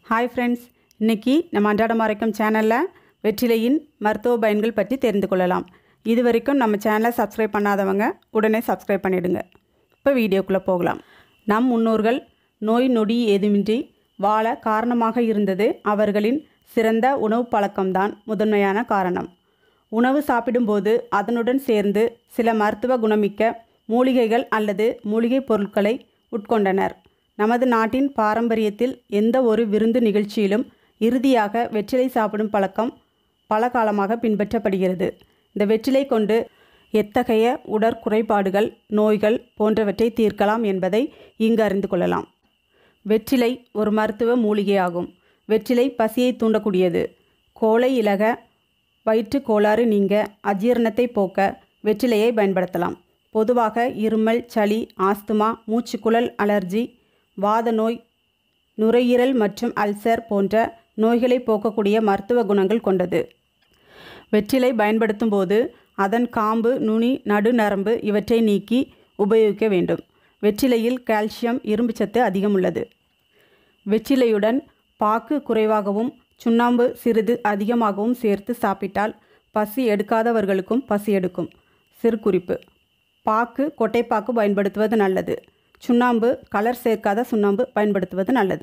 hi friends இன்னைக்கு நம்ம அன்றாடம் மறைக்கும் சேனலில் வெற்றிலையின் மருத்துவ பயன்கள் பற்றி தெரிந்து கொள்ளலாம் இது வரைக்கும் நம்ம சேனலை சப்ஸ்கிரைப் பண்ணாதவங்க உடனே சப்ஸ்கிரைப் பண்ணிடுங்க இப்போ வீடியோக்குள்ளே போகலாம் நம் முன்னோர்கள் நோய் நொடி ஏதுமின்றி வாழ காரணமாக இருந்தது அவர்களின் சிறந்த உணவு பழக்கம்தான் முதன்மையான காரணம் உணவு சாப்பிடும்போது அதனுடன் சேர்ந்து சில மருத்துவ குணமிக்க மூலிகைகள் அல்லது மூலிகைப் பொருட்களை உட்கொண்டனர் நமது நாட்டின் பாரம்பரியத்தில் எந்த ஒரு விருந்து நிகழ்ச்சியிலும் இறுதியாக வெற்றிலை சாப்பிடும் பழக்கம் பல காலமாக பின்பற்றப்படுகிறது இந்த வெற்றிலை கொண்டு எத்தகைய உடற்குறைபாடுகள் நோய்கள் போன்றவற்றை தீர்க்கலாம் என்பதை இங்கு அறிந்து கொள்ளலாம் வெற்றிலை ஒரு மருத்துவ மூலிகையாகும் வெற்றிலை பசியை தூண்டக்கூடியது கோழை இலக வயிற்று கோளாறு நீங்க அஜீரணத்தை போக்க வெற்றிலையை பயன்படுத்தலாம் பொதுவாக இருமல் சளி ஆஸ்துமா மூச்சுக்குழல் அலர்ஜி வாத நோய் நுரையீரல் மற்றும் அல்சர் போன்ற நோய்களை போக்கக்கூடிய மருத்துவ குணங்கள் கொண்டது வெற்றிலை பயன்படுத்தும் போது அதன் காம்பு நுனி நடுநரம்பு இவற்றை நீக்கி உபயோகிக்க வேண்டும் வெற்றிலையில் கால்சியம் இரும்புச்சத்து அதிகம் உள்ளது வெற்றிலையுடன் பாக்கு குறைவாகவும் சுண்ணாம்பு சிறிது அதிகமாகவும் சேர்த்து சாப்பிட்டால் பசி எடுக்காதவர்களுக்கும் பசி எடுக்கும் சிறு குறிப்பு பாக்கு கொட்டைப்பாக்கு பயன்படுத்துவது நல்லது சுண்ணாம்பு கலர் சேர்க்காத சுண்ணாம்பு பயன்படுத்துவது நல்லது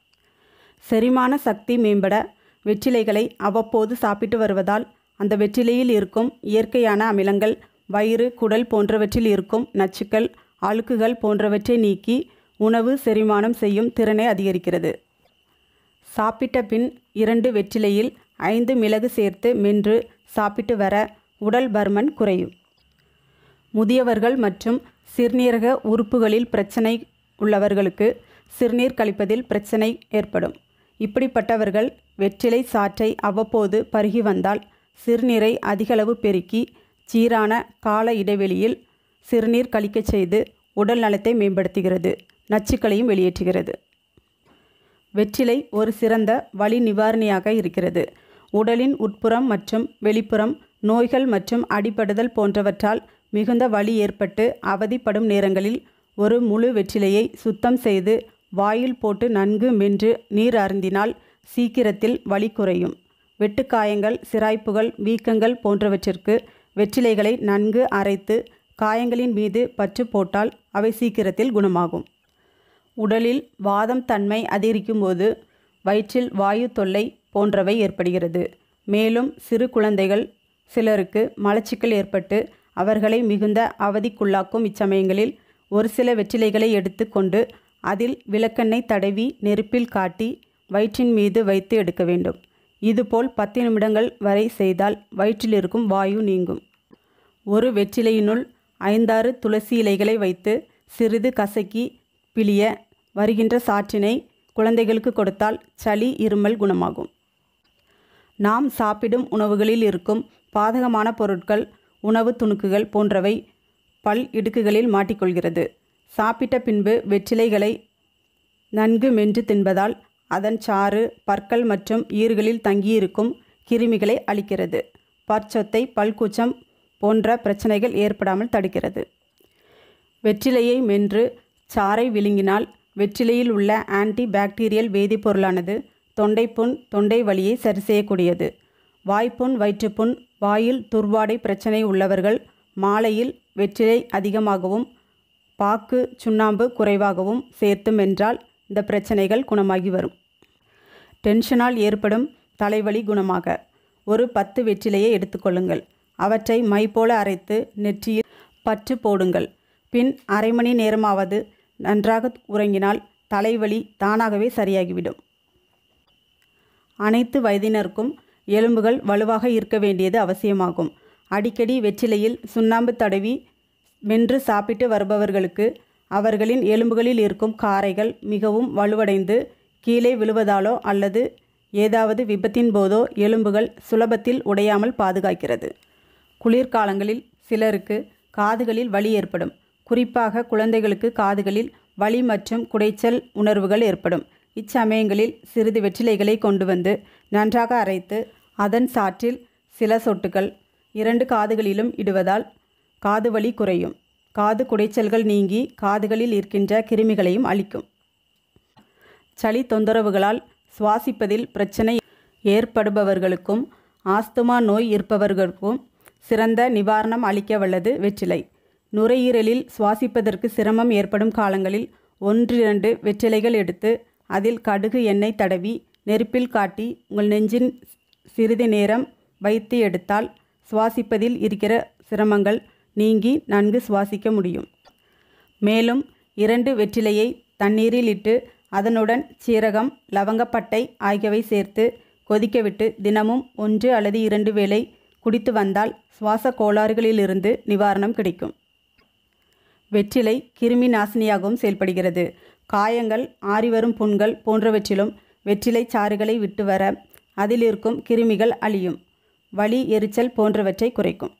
செரிமான சக்தி மேம்பட வெற்றிலைகளை அவ்வப்போது சாப்பிட்டு வருவதால் அந்த வெற்றிலையில் இருக்கும் இயற்கையான அமிலங்கள் வயிறு குடல் போன்றவற்றில் இருக்கும் நச்சுக்கள் அழுக்குகள் போன்றவற்றை நீக்கி உணவு செரிமானம் செய்யும் திறனை அதிகரிக்கிறது சாப்பிட்ட பின் இரண்டு வெற்றிலையில் ஐந்து மிளகு சேர்த்து மென்று சாப்பிட்டு வர உடல் பருமன் குறையும் முதியவர்கள் மற்றும் சிறுநீரக உறுப்புகளில் பிரச்சனை உள்ளவர்களுக்கு சிறுநீர் கழிப்பதில் பிரச்சனை ஏற்படும் இப்படிப்பட்டவர்கள் வெற்றிலை சாற்றை அவ்வப்போது பருகி வந்தால் சிறுநீரை அதிகளவு பெருக்கி சீரான கால இடைவெளியில் சிறுநீர் கழிக்கச் செய்து உடல் நலத்தை மேம்படுத்துகிறது நச்சுக்களையும் வெளியேற்றுகிறது வெற்றிலை ஒரு சிறந்த வலி நிவாரணியாக இருக்கிறது உடலின் உட்புறம் மற்றும் வெளிப்புறம் நோய்கள் மற்றும் அடிபடுதல் போன்றவற்றால் மிகுந்த வலி ஏற்பட்டு அவதிப்படும் நேரங்களில் ஒரு முழு வெற்றிலையை சுத்தம் செய்து வாயில் போட்டு நன்கு மென்று நீர் அருந்தினால் சீக்கிரத்தில் வலி குறையும் வெட்டுக்காயங்கள் சிராய்ப்புகள் வீக்கங்கள் போன்றவற்றிற்கு வெற்றிலைகளை நன்கு அரைத்து காயங்களின் மீது பற்று போட்டால் அவை சீக்கிரத்தில் குணமாகும் உடலில் வாதம் தன்மை அதிகரிக்கும் போது வயிற்றில் வாயு தொல்லை போன்றவை ஏற்படுகிறது மேலும் சிறு குழந்தைகள் சிலருக்கு மலச்சிக்கல் ஏற்பட்டு அவர்களை மிகுந்த அவதிக்குள்ளாக்கும் இச்சமயங்களில் ஒரு சில வெற்றிலைகளை எடுத்துக்கொண்டு அதில் விளக்கெண்ணெய் தடவி நெருப்பில் காட்டி வயிற்றின் மீது வைத்து எடுக்க வேண்டும் இதுபோல் பத்து நிமிடங்கள் வரை செய்தால் வயிற்றில் இருக்கும் வாயு நீங்கும் ஒரு வெற்றிலையினுள் ஐந்தாறு துளசி இலைகளை வைத்து சிறிது கசக்கி பிழிய வருகின்ற சாற்றினை குழந்தைகளுக்கு கொடுத்தால் சளி இருமல் குணமாகும் நாம் சாப்பிடும் உணவுகளில் இருக்கும் பாதகமான பொருட்கள் உணவு துணுக்குகள் போன்றவை பல் இடுக்குகளில் மாட்டிக்கொள்கிறது சாப்பிட்ட பின்பு வெற்றிலைகளை நன்கு மென்று தின்பதால் அதன் சாறு பற்கள் மற்றும் ஈறுகளில் தங்கியிருக்கும் கிருமிகளை அழிக்கிறது பற்சொத்தை பல்கூச்சம் போன்ற பிரச்சனைகள் ஏற்படாமல் தடுக்கிறது வெற்றிலையை மென்று சாறை விழுங்கினால் வெற்றிலையில் உள்ள ஆன்டி பாக்டீரியல் வேதிப்பொருளானது தொண்டைப்புண் தொண்டை வலியை சரி செய்யக்கூடியது வாய்ப்புண் வயிற்றுப்புண் வாயில் துர்வாடை பிரச்சனை உள்ளவர்கள் மாலையில் வெற்றிலை அதிகமாகவும் பாக்கு சுண்ணாம்பு குறைவாகவும் சேர்த்தும் என்றால் இந்த பிரச்சனைகள் குணமாகி வரும் டென்ஷனால் ஏற்படும் தலைவலி குணமாக ஒரு பத்து வெற்றிலையை எடுத்துக்கொள்ளுங்கள் அவற்றை மை போல அரைத்து நெற்றியில் பற்று போடுங்கள் பின் அரை மணி நேரமாவது நன்றாக உறங்கினால் தலைவலி தானாகவே சரியாகிவிடும் அனைத்து வயதினருக்கும் எலும்புகள் வலுவாக இருக்க வேண்டியது அவசியமாகும் அடிக்கடி வெற்றிலையில் சுண்ணாம்பு தடவி மென்று சாப்பிட்டு வருபவர்களுக்கு அவர்களின் எலும்புகளில் இருக்கும் காரைகள் மிகவும் வலுவடைந்து கீழே விழுவதாலோ அல்லது ஏதாவது விபத்தின் போதோ எலும்புகள் சுலபத்தில் உடையாமல் பாதுகாக்கிறது குளிர்காலங்களில் சிலருக்கு காதுகளில் வலி ஏற்படும் குறிப்பாக குழந்தைகளுக்கு காதுகளில் வலி மற்றும் குடைச்சல் உணர்வுகள் ஏற்படும் இச்சமயங்களில் சிறிது வெற்றிலைகளை கொண்டு வந்து நன்றாக அரைத்து அதன் சாற்றில் சில சொட்டுகள் இரண்டு காதுகளிலும் இடுவதால் காது வலி குறையும் காது குடைச்சல்கள் நீங்கி காதுகளில் இருக்கின்ற கிருமிகளையும் அழிக்கும் சளி தொந்தரவுகளால் சுவாசிப்பதில் பிரச்சனை ஏற்படுபவர்களுக்கும் ஆஸ்துமா நோய் இருப்பவர்களுக்கும் சிறந்த நிவாரணம் அளிக்க வல்லது வெற்றிலை நுரையீரலில் சுவாசிப்பதற்கு சிரமம் ஏற்படும் காலங்களில் ஒன்றிரண்டு வெற்றிலைகள் எடுத்து அதில் கடுகு எண்ணெய் தடவி நெருப்பில் காட்டி உங்கள் நெஞ்சின் சிறிது நேரம் வைத்து எடுத்தால் சுவாசிப்பதில் இருக்கிற சிரமங்கள் நீங்கி நன்கு சுவாசிக்க முடியும் மேலும் இரண்டு வெற்றிலையை தண்ணீரில் இட்டு அதனுடன் சீரகம் லவங்கப்பட்டை ஆகியவை சேர்த்து கொதிக்கவிட்டு தினமும் ஒன்று அல்லது இரண்டு வேளை குடித்து வந்தால் சுவாச கோளாறுகளிலிருந்து நிவாரணம் கிடைக்கும் வெற்றிலை கிருமி நாசினியாகவும் செயல்படுகிறது காயங்கள் ஆறிவரும் புண்கள் போன்றவற்றிலும் வெற்றிலை சாறுகளை விட்டு வர அதில் இருக்கும் கிருமிகள் அழியும் வலி எரிச்சல் போன்றவற்றை குறைக்கும்